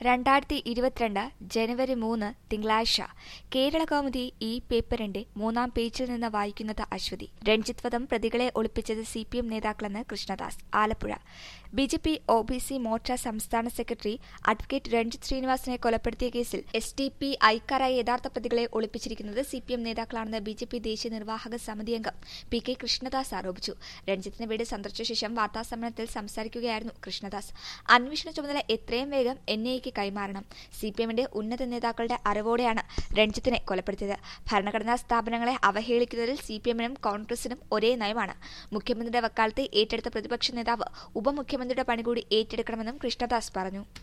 രണ്ടായിരത്തി ഇരുപത്തിരണ്ട് ജനുവരി മൂന്ന് തിങ്കളാഴ്ച കേരള കൗമുദി ഈ പേപ്പറിന്റെ മൂന്നാം പേജിൽ നിന്ന് വായിക്കുന്നത് അശ്വതി രഞ്ജിത്ത് വധം പ്രതികളെ ഒളിപ്പിച്ചത് സി പി എം നേതാക്കളെന്ന് Krishnadas Alappuzha B J P O B C Morcha സംസ്ഥാന സെക്രട്ടറി അഡ്വക്കേറ്റ് രഞ്ജിത്ത് ശ്രീനിവാസനെ കൊലപ്പെടുത്തിയ കേസിൽ എസ് ടി പി ഐക്കാരായ യഥാർത്ഥ പ്രതികളെ ഒളിപ്പിച്ചിരിക്കുന്നത് സി പി എം നേതാക്കളാണെന്ന് ബി ജെ പി ദേശീയ നിർവാഹക സമിതി അംഗം പി കെ കൃഷ്ണദാസ് ആരോപിച്ചു രഞ്ജിത്തിന്റെ വീട് സന്ദർശിച്ച ശേഷം വാർത്താസമ്മേളനത്തിൽ സംസാരിക്കുകയായിരുന്നു കൃഷ്ണദാസ് അന്വേഷണ ചുമതല എത്രയും വേഗം എൻ ഐക്ക് കൈമാറണം സി പി എമ്മിന്റെ ഉന്നത നേതാക്കളുടെ അറിവോടെയാണ് രഞ്ജിത്തിനെ കൊലപ്പെടുത്തിയത് ഭരണഘടനാ സ്ഥാപനങ്ങളെ അവഹേളിക്കുന്നതിൽ സി പി എമ്മിനും കോൺഗ്രസിനും ഒരേ നയമാണ് മുഖ്യമന്ത്രിയുടെ വക്കാലത്ത് ഏറ്റെടുത്ത പ്രതിപക്ഷ നേതാവ് ഉപമുഖ്യമന്ത്രിയുടെ പണി കൂടി ഏറ്റെടുക്കണമെന്നും കൃഷ്ണദാസ് പറഞ്ഞു